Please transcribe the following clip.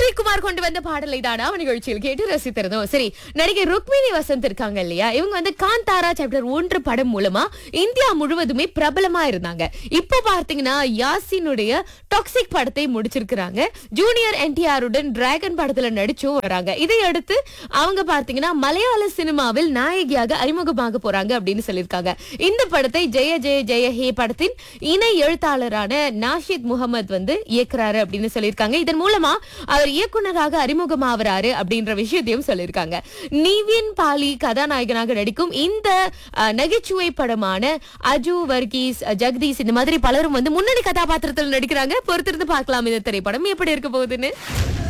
குமார் கொண்டு வந்த பாடலை தானா நிகழ்ச்சியில் கேட்டு ரசித்திருந்தோம் சரி நடிகை ருக்மிணி வசந்த் இருக்காங்க இல்லையா இவங்க வந்து காந்தாரா சாப்டர் ஒன்று படம் மூலமா இந்தியா முழுவதுமே பிரபலமா இருந்தாங்க இப்போ பார்த்தீங்கன்னா யாசினுடைய டாக்ஸிக் படத்தை முடிச்சிருக்கிறாங்க ஜூனியர் என்டிஆர் உடன் டிராகன் படத்துல நடிச்சும் வராங்க இதை அடுத்து அவங்க பார்த்தீங்கன்னா மலையாள சினிமாவில் நாயகியாக அறிமுகமாக போறாங்க அப்படின்னு சொல்லியிருக்காங்க இந்த படத்தை ஜெய ஜெய ஜெய ஹே படத்தின் இணை எழுத்தாளரான நாஷித் முகமது வந்து இயக்குறாரு அப்படின்னு சொல்லியிருக்காங்க இதன் மூலமா அவர் இயக்குனராக அறிமுகமாவறாரு அப்படின்ற விஷயத்தையும் சொல்லியிருக்காங்க நிவின் பாலி கதாநாயகனாக நடிக்கும் இந்த அஹ், நகைச்சுவை படமான அஜு வர்கீஸ் அஹ், ஜெகதீஷ் இந்த மாதிரி பலரும் வந்து முன்னணி கதாபாத்திரத்தில் நடிக்கிறாங்க பொறுத்திருந்து பார்க்கலாம் இந்த திரைப்படம் எப்படி இருக்க போகுதுன்னு